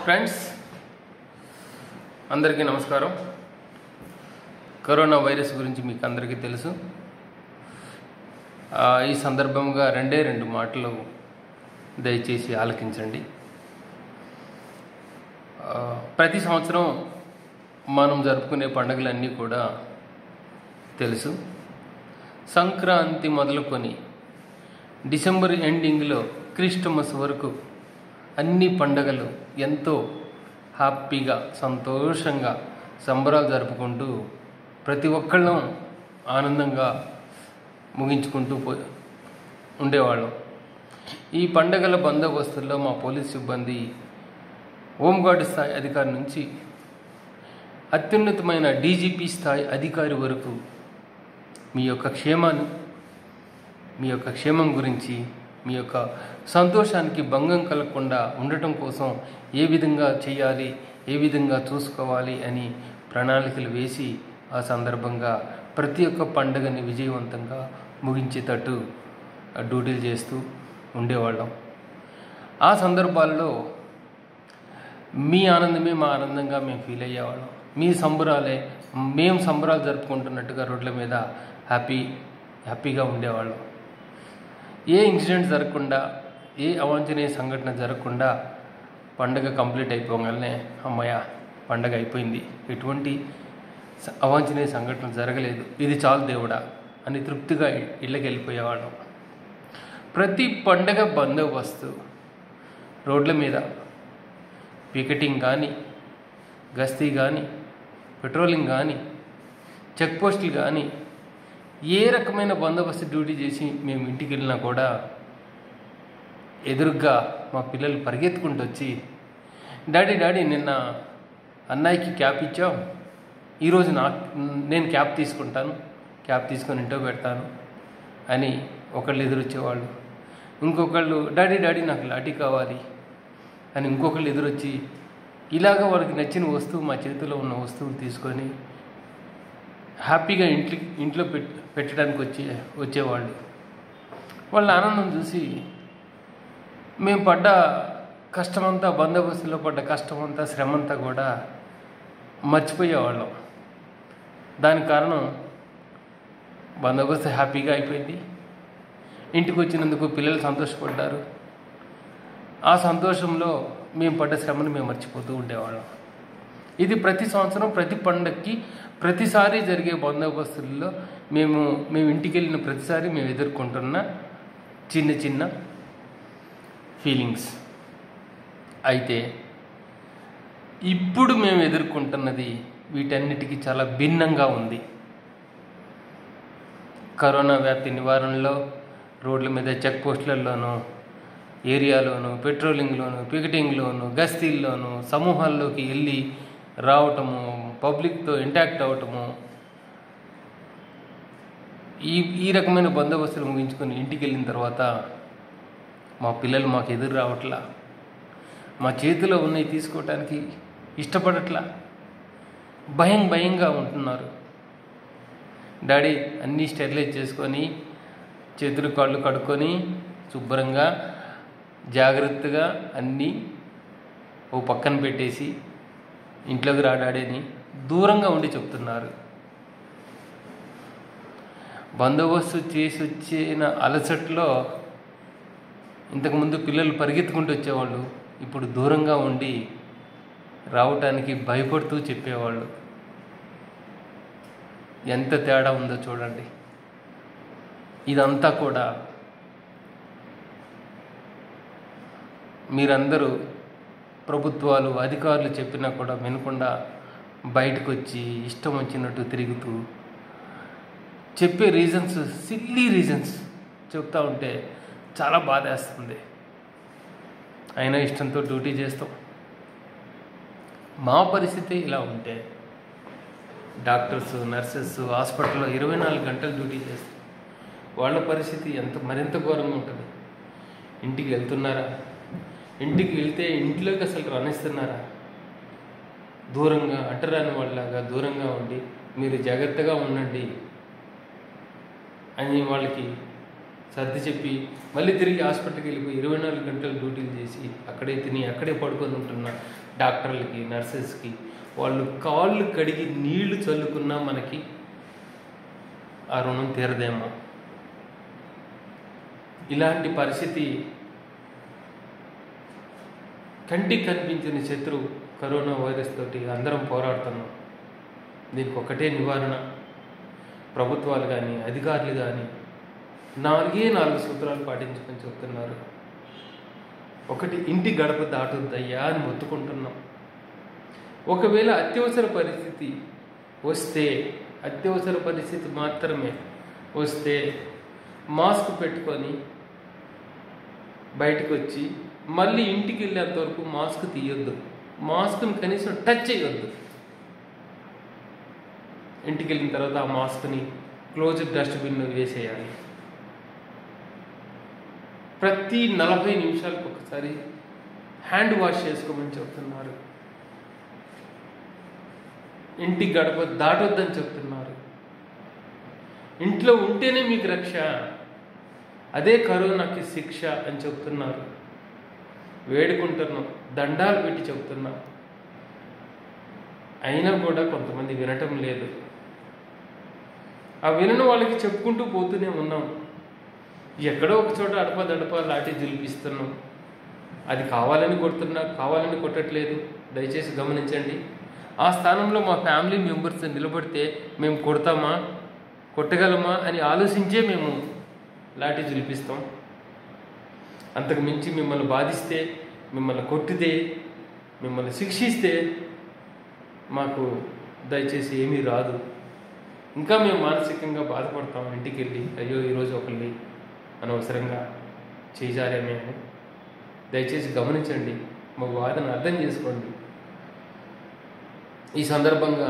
friends అందరికీ నమస్కారం corona virus గురించి మీకు అందరికీ తెలుసు ఆ, ఈ సందర్భంగా రెండే రెండు మాటలు దయచేసి ఆలకించండి ఆ, ప్రతి సంవత్సరం మనం జరుపుకునే పండుగలన్నీ కూడా తెలుసు సంక్రాంతి మొదలుకొని డిసెంబర్ ఎండింగ్లో క్రిస్టమస్ వరకు అన్ని పండగలు ఎంతో హ్యాపీగా సంతోషంగా సంబరాలు జరుపుకుంటూ ప్రతి ఒక్కళ్ళం ఆనందంగా ముగించుకుంటూ పో ఉండేవాళ్ళం ఈ పండగల బందోబస్తుల్లో మా పోలీస్ సిబ్బంది హోంగార్డు స్థాయి అధికారి నుంచి అత్యున్నతమైన డీజీపీ స్థాయి అధికారి వరకు మీ యొక్క క్షేమాన్ని మీ యొక్క క్షేమం గురించి మీ యొక్క సంతోషానికి భంగం కలగకుండా ఉండటం కోసం ఏ విధంగా చేయాలి ఏ విధంగా చూసుకోవాలి అని ప్రణాళికలు వేసి ఆ సందర్భంగా ప్రతి ఒక్క పండుగని విజయవంతంగా ముగించేటట్టు డ్యూటీలు చేస్తూ ఉండేవాళ్ళం ఆ సందర్భాల్లో మీ ఆనందమే మా ఆనందంగా మేము ఫీల్ అయ్యేవాళ్ళం మీ సంబరాలే మేము సంబరాలు జరుపుకుంటున్నట్టుగా రోడ్ల మీద హ్యాపీ హ్యాపీగా ఉండేవాళ్ళం ఏ ఇన్సిడెంట్ జరగకుండా ఏ అవాంఛనీయ సంఘటన జరగకుండా పండగ కంప్లీట్ అయిపోగానే అమ్మయ్య పండగ అయిపోయింది ఎటువంటి స- అవాంఛనీయ సంఘటన జరగలేదు ఇది చాలు దేవుడా అని తృప్తిగా ఇ- ఇళ్ళకి వెళ్ళిపోయేవాళ్ళం ప్రతి పండగ బందోబస్తు రోడ్ల మీద పికెటింగ్ కానీ గస్తీ కానీ పెట్రోలింగ్ కానీ చెక్ పోస్టులు కానీ ఏ రకమైన బందోబస్తు డ్యూటీ చేసి మేము ఇంటికి వెళ్ళినా కూడా ఎదురుగ్గా మా పిల్లలు పరిగెత్తుకుంటూ వచ్చి డాడీ డాడీ నిన్న అన్నయ్యకి క్యాప్ ఇచ్చాం ఈరోజు నా నేను క్యాప్ తీసుకుంటాను క్యాప్ తీసుకొని ఇంట్లో పెడతాను అని ఒకళ్ళు ఎదురొచ్చేవాళ్ళు ఇంకొకళ్ళు డాడీ డాడీ నాకు లాఠీ కావాలి అని ఇంకొకళ్ళు ఎదురొచ్చి ఇలాగ వాళ్ళకి నచ్చిన వస్తువు మా చేతిలో ఉన్న వస్తువులు తీసుకొని హ్యాపీగా ఇంట్లో ఇంట్లో పెట్ పెట్టడానికి వచ్చే వచ్చేవాళ్ళు వాళ్ళ ఆనందం చూసి మేము పడ్డ కష్టమంతా బందోబస్తులో పడ్డ కష్టమంతా శ్రమంతా కూడా మర్చిపోయేవాళ్ళం దానికి కారణం బందోబస్తు హ్యాపీగా అయిపోయింది ఇంటికి వచ్చినందుకు పిల్లలు సంతోషపడ్డారు ఆ సంతోషంలో మేము పడ్డ శ్రమను మేము మర్చిపోతూ ఉండేవాళ్ళం ఇది ప్రతి సంవత్సరం ప్రతి పండక్కి ప్రతిసారి జరిగే బందోబస్తుల్లో మేము మేము ఇంటికి వెళ్ళిన ప్రతిసారి మేము ఎదుర్కొంటున్న చిన్న చిన్న ఫీలింగ్స్ అయితే ఇప్పుడు మేము ఎదుర్కొంటున్నది వీటన్నిటికీ చాలా భిన్నంగా ఉంది కరోనా వ్యాప్తి నివారణలో రోడ్ల మీద చెక్ పోస్టులలోనూ ఏరియాలోను పెట్రోలింగ్లోను పికెటింగ్లోను గస్తీల్లోను సమూహాల్లోకి వెళ్ళి రావటము పబ్లిక్తో ఇంటాక్ట్ అవ్వటము ఈ ఈ రకమైన బందోబస్తులు ముగించుకొని ఇంటికి వెళ్ళిన తర్వాత మా పిల్లలు మాకు ఎదురు రావట్లా మా చేతిలో ఉన్నవి తీసుకోవటానికి ఇష్టపడట్లా భయం భయంగా ఉంటున్నారు డాడీ అన్నీ స్టెరిలైజ్ చేసుకొని చేతులు కాళ్ళు కడుక్కొని శుభ్రంగా జాగ్రత్తగా అన్నీ ఓ పక్కన పెట్టేసి ఇంట్లోకి రా డాడీ అని దూరంగా ఉండి చెప్తున్నారు బందోబస్తు చేసి వచ్చిన అలసట్లో ఇంతకుముందు పిల్లలు పరిగెత్తుకుంటూ వచ్చేవాళ్ళు ఇప్పుడు దూరంగా ఉండి రావటానికి భయపడుతూ చెప్పేవాళ్ళు ఎంత తేడా ఉందో చూడండి ఇదంతా కూడా మీరందరూ ప్రభుత్వాలు అధికారులు చెప్పినా కూడా వినకుండా బయటకు వచ్చి ఇష్టం వచ్చినట్టు తిరుగుతూ చెప్పే రీజన్స్ సిల్లీ రీజన్స్ చెప్తా ఉంటే చాలా బాధేస్తుంది అయినా ఇష్టంతో డ్యూటీ చేస్తాం మా పరిస్థితి ఇలా ఉంటే డాక్టర్స్ నర్సెస్ హాస్పిటల్లో ఇరవై నాలుగు గంటలు డ్యూటీ చేస్తారు వాళ్ళ పరిస్థితి ఎంత మరింత ఘోరంగా ఉంటుంది ఇంటికి వెళ్తున్నారా ఇంటికి వెళ్తే ఇంట్లోకి అసలు రాణిస్తున్నారా దూరంగా అంటరాని వాళ్ళలాగా దూరంగా ఉండి మీరు జాగ్రత్తగా ఉండండి అని వాళ్ళకి సర్ది చెప్పి మళ్ళీ తిరిగి హాస్పిటల్కి వెళ్ళిపోయి ఇరవై నాలుగు గంటలు డ్యూటీలు చేసి అక్కడే తిని అక్కడే పడుకొని ఉంటున్న డాక్టర్లకి నర్సెస్కి వాళ్ళు కాళ్ళు కడిగి నీళ్లు చల్లుకున్నా మనకి ఆ రుణం తీరదేమో ఇలాంటి పరిస్థితి కంటికి కనిపించిన శత్రువు కరోనా వైరస్ తోటి అందరం పోరాడుతున్నాం దీనికి ఒకటే నివారణ ప్రభుత్వాలు కానీ అధికారులు కానీ నాలుగే నాలుగు సూత్రాలు పాటించుకొని చెప్తున్నారు ఒకటి ఇంటి గడప దాటొద్దయ్యా అని మొత్తుకుంటున్నాం ఒకవేళ అత్యవసర పరిస్థితి వస్తే అత్యవసర పరిస్థితి మాత్రమే వస్తే మాస్క్ పెట్టుకొని బయటకు వచ్చి మళ్ళీ ఇంటికి వెళ్ళేంత వరకు మాస్క్ తీయొద్దు మాస్క్ని కనీసం టచ్ చేయొద్దు ఇంటికి వెళ్ళిన తర్వాత ఆ మాస్క్ని క్లోజ్డ్ డస్ట్బిన్లో వేసేయాలి ప్రతి నలభై నిమిషాలకు ఒకసారి హ్యాండ్ వాష్ చేసుకోమని చెప్తున్నారు ఇంటి గడప దాటొద్దని చెప్తున్నారు ఇంట్లో ఉంటేనే మీకు రక్ష అదే కరోనాకి శిక్ష అని చెప్తున్నారు వేడుకుంటున్నాం దండాలు పెట్టి చెప్తున్నాం అయినా కూడా కొంతమంది వినటం లేదు ఆ వినని వాళ్ళకి చెప్పుకుంటూ పోతూనే ఉన్నాం ఎక్కడో ఒక చోట అడప దడప లాఠీ జులిపిస్తున్నాం అది కావాలని కొడుతున్నా కావాలని కొట్టట్లేదు దయచేసి గమనించండి ఆ స్థానంలో మా ఫ్యామిలీ మెంబర్స్ నిలబడితే మేము కొడతామా కొట్టగలమా అని ఆలోచించే మేము లాఠీ జులిపిస్తాం అంతకు మించి మిమ్మల్ని బాధిస్తే మిమ్మల్ని కొట్టితే మిమ్మల్ని శిక్షిస్తే మాకు దయచేసి ఏమీ రాదు ఇంకా మేము మానసికంగా బాధపడతాం ఇంటికి వెళ్ళి అయ్యో ఈరోజు ఒకరిని అనవసరంగా చేజారేమే అని దయచేసి గమనించండి మా బాధను అర్థం చేసుకోండి ఈ సందర్భంగా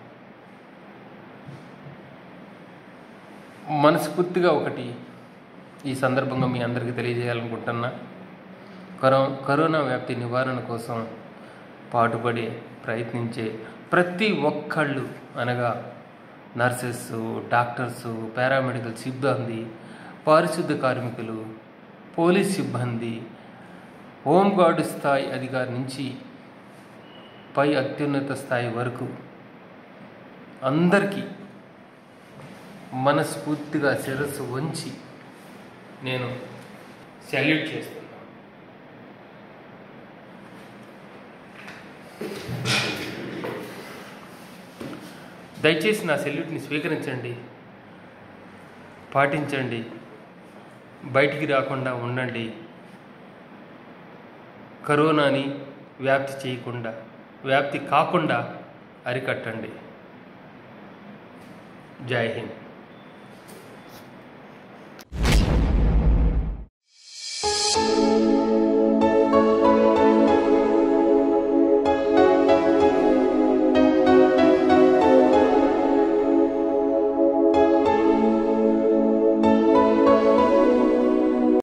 మనస్ఫూర్తిగా ఒకటి ఈ సందర్భంగా మీ అందరికీ తెలియజేయాలనుకుంటున్నా కరో కరోనా వ్యాప్తి నివారణ కోసం పాటుపడి ప్రయత్నించే ప్రతి ఒక్కళ్ళు అనగా నర్సెస్ డాక్టర్స్ పారామెడికల్ సిబ్బంది పారిశుద్ధ కార్మికులు పోలీస్ సిబ్బంది హోంగార్డు స్థాయి అధికారి నుంచి పై అత్యున్నత స్థాయి వరకు అందరికీ మనస్ఫూర్తిగా శిరస్సు వంచి నేను సెల్యూట్ చేస్తున్నాను దయచేసి నా సెల్యూట్ని స్వీకరించండి పాటించండి బయటికి రాకుండా ఉండండి కరోనాని వ్యాప్తి చేయకుండా వ్యాప్తి కాకుండా అరికట్టండి జై హింద్